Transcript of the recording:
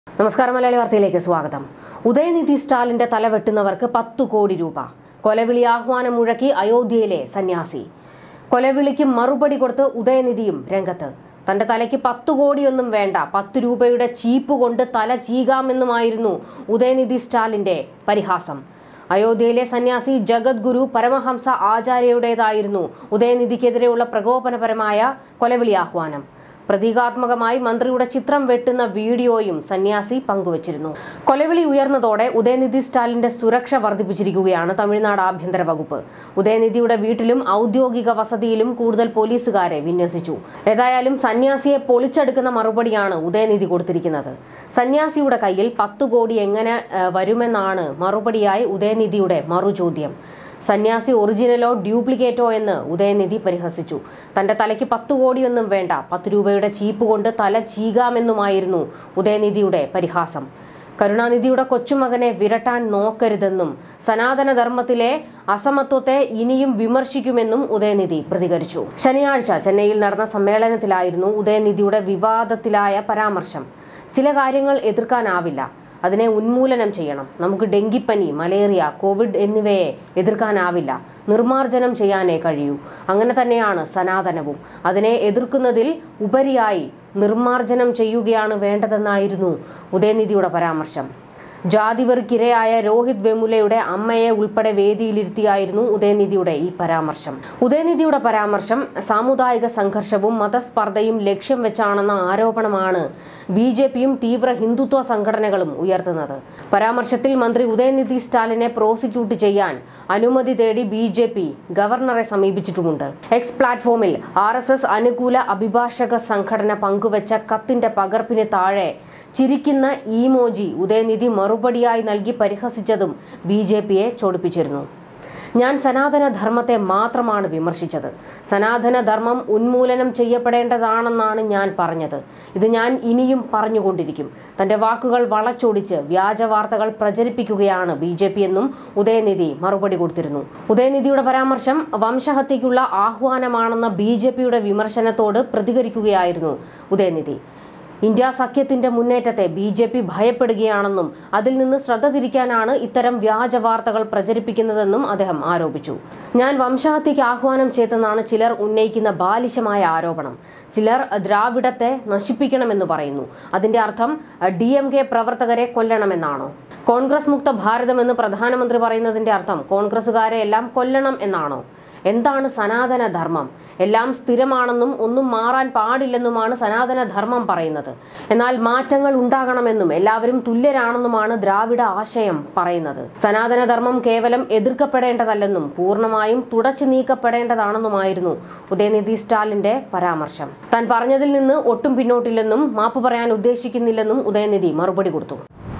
നമസ്കാരം മലയാളി വാർത്തയിലേക്ക് സ്വാഗതം ഉദയനിധി സ്റ്റാലിന്റെ തല വെട്ടുന്നവർക്ക് പത്തു കോടി രൂപ കൊലവിളി ആഹ്വാനം മുഴക്കി അയോധ്യയിലെ സന്യാസി കൊലവിളിക്ക് മറുപടി കൊടുത്ത് ഉദയനിധിയും രംഗത്ത് തന്റെ തലയ്ക്ക് പത്തു കോടിയൊന്നും വേണ്ട പത്ത് രൂപയുടെ ചീപ്പ് കൊണ്ട് തല ചീകാമെന്നുമായിരുന്നു ഉദയനിധി സ്റ്റാലിന്റെ പരിഹാസം അയോധ്യയിലെ സന്യാസി ജഗദ്ഗുരു പരമഹംസ ആചാര്യയുടേതായിരുന്നു ഉദയനിധിക്കെതിരെയുള്ള പ്രകോപനപരമായ കൊലവിളി ആഹ്വാനം പ്രതീകാത്മകമായി മന്ത്രിയുടെ ചിത്രം വെട്ടുന്ന വീഡിയോയും സന്യാസി പങ്കുവച്ചിരുന്നു കൊലവിളി ഉയർന്നതോടെ ഉദയനിധി സ്റ്റാലിന്റെ സുരക്ഷ വർദ്ധിപ്പിച്ചിരിക്കുകയാണ് തമിഴ്നാട് ആഭ്യന്തര വകുപ്പ് ഉദയനിധിയുടെ വീട്ടിലും ഔദ്യോഗിക വസതിയിലും കൂടുതൽ പോലീസുകാരെ വിന്യസിച്ചു ഏതായാലും സന്യാസിയെ പൊളിച്ചെടുക്കുന്ന മറുപടിയാണ് ഉദയനിധി കൊടുത്തിരിക്കുന്നത് സന്യാസിയുടെ കയ്യിൽ പത്തു കോടി എങ്ങനെ ഏഹ്, വരുമെന്നാണ് മറുപടിയായി ഉദയനിധിയുടെ മറുചോദ്യം സന്യാസി ഒറിജിനലോ ഡ്യൂപ്ലിക്കേറ്റോ എന്ന് ഉദയനിധി പരിഹസിച്ചു തന്റെ തലയ്ക്ക് പത്തു കോടിയൊന്നും വേണ്ട പത്ത് രൂപയുടെ ചീപ്പ് കൊണ്ട് തല ചീകാമെന്നുമായിരുന്നു ഉദയനിധിയുടെ പരിഹാസം കരുണാനിധിയുടെ കൊച്ചുമകനെ വിരട്ടാൻ നോക്കരുതെന്നും സനാതനധർമ്മത്തിലെ അസമത്വത്തെ ഇനിയും വിമർശിക്കുമെന്നും ഉദയനിധി പ്രതികരിച്ചു ശനിയാഴ്ച ചെന്നൈയിൽ നടന്ന സമ്മേളനത്തിലായിരുന്നു ഉദയനിധിയുടെ വിവാദത്തിലായ പരാമർശം ചില കാര്യങ്ങൾ എതിർക്കാനാവില്ല അതിനെ ഉന്മൂലനം ചെയ്യണം നമുക്ക് ഡെങ്കിപ്പനി മലേറിയ കോവിഡ് എന്നിവയെ എതിർക്കാനാവില്ല നിർമ്മാർജ്ജനം ചെയ്യാനേ കഴിയൂ അങ്ങനെ തന്നെയാണ് സനാതനവും അതിനെ എതിർക്കുന്നതിൽ ഉപരിയായി നിർമ്മാർജ്ജനം ചെയ്യുകയാണ് വേണ്ടതെന്നായിരുന്നു ഉദയനിധിയുടെ പരാമർശം ജാതിവെറുക്കിരയായ രോഹിത് വെമുലയുടെ അമ്മയെ ഉൾപ്പെടെ വേദിയിലിരുത്തിയായിരുന്നു ഉദയനിധിയുടെ ഈ പരാമർശം ഉദയനിധിയുടെ പരാമർശം സാമുദായിക സംഘർഷവും മതസ്പർദ്ധയും ലക്ഷ്യം വെച്ചാണെന്ന ആരോപണമാണ് ബി ജെ പിയും തീവ്ര ഹിന്ദുത്വ സംഘടനകളും ഉയർത്തുന്നത് പരാമർശത്തിൽ മന്ത്രി ഉദയനിധി സ്റ്റാലിനെ പ്രോസിക്യൂട്ട് ചെയ്യാൻ അനുമതി തേടി ബി ജെ പി ഗവർണറെ സമീപിച്ചിട്ടുമുണ്ട് എക്സ് പ്ലാറ്റ്ഫോമിൽ ആർ എസ് എസ് അനുകൂല അഭിഭാഷക സംഘടന പങ്കുവച്ച കത്തിന്റെ പകർപ്പിന് താഴെ ചിരിക്കുന്ന ഈമോജി ഉദയനിധി മറുപടിയായി നൽകി പരിഹസിച്ചതും ബി ജെ പിയെ ചോടിപ്പിച്ചിരുന്നു ഞാൻ സനാതന ധർമ്മത്തെ മാത്രമാണ് വിമർശിച്ചത് സനാതന ധർമ്മം ഉന്മൂലനം ചെയ്യപ്പെടേണ്ടതാണെന്നാണ് ഞാൻ പറഞ്ഞത് ഇത് ഞാൻ ഇനിയും പറഞ്ഞുകൊണ്ടിരിക്കും തന്റെ വാക്കുകൾ വളച്ചൊടിച്ച് വ്യാജ വാർത്തകൾ പ്രചരിപ്പിക്കുകയാണ് ബി ജെ പി എന്നും ഉദയനിധി മറുപടി കൊടുത്തിരുന്നു ഉദയനിധിയുടെ പരാമർശം വംശഹത്യയ്ക്കുള്ള ആഹ്വാനമാണെന്ന ബി ജെ പിയുടെ വിമർശനത്തോട് പ്രതികരിക്കുകയായിരുന്നു ഉദയനിധി ഇന്ത്യ സഖ്യത്തിന്റെ മുന്നേറ്റത്തെ ബി ജെ പി ഭയപ്പെടുകയാണെന്നും അതിൽ നിന്ന് ശ്രദ്ധ തിരിക്കാനാണ് ഇത്തരം വ്യാജ വാർത്തകൾ പ്രചരിപ്പിക്കുന്നതെന്നും അദ്ദേഹം ആരോപിച്ചു ഞാൻ വംശഹത്യയ്ക്ക് ആഹ്വാനം ചെയ്തെന്നാണ് ചിലർ ഉന്നയിക്കുന്ന ബാലിശമായ ആരോപണം ചിലർ ദ്രാവിഡത്തെ നശിപ്പിക്കണമെന്ന് പറയുന്നു അതിന്റെ അർത്ഥം ഡി എം കെ പ്രവർത്തകരെ കൊല്ലണമെന്നാണോ കോൺഗ്രസ് മുക്ത ഭാരതമെന്ന് പ്രധാനമന്ത്രി പറയുന്നതിന്റെ അർത്ഥം കോൺഗ്രസുകാരെ എല്ലാം കൊല്ലണം എന്നാണോ എന്താണ് സനാതന ധർമ്മം എല്ലാം സ്ഥിരമാണെന്നും ഒന്നും മാറാൻ പാടില്ലെന്നുമാണ് സനാതന ധർമ്മം പറയുന്നത് എന്നാൽ മാറ്റങ്ങൾ ഉണ്ടാകണമെന്നും എല്ലാവരും തുല്യരാണെന്നുമാണ് ദ്രാവിഡ ആശയം പറയുന്നത് സനാതന ധർമ്മം കേവലം എതിർക്കപ്പെടേണ്ടതല്ലെന്നും പൂർണ്ണമായും തുടച്ചു നീക്കപ്പെടേണ്ടതാണെന്നുമായിരുന്നു ഉദയനിധി സ്റ്റാലിന്റെ പരാമർശം താൻ പറഞ്ഞതിൽ നിന്ന് ഒട്ടും പിന്നോട്ടില്ലെന്നും മാപ്പ് പറയാൻ ഉദ്ദേശിക്കുന്നില്ലെന്നും ഉദയനിധി മറുപടി കൊടുത്തു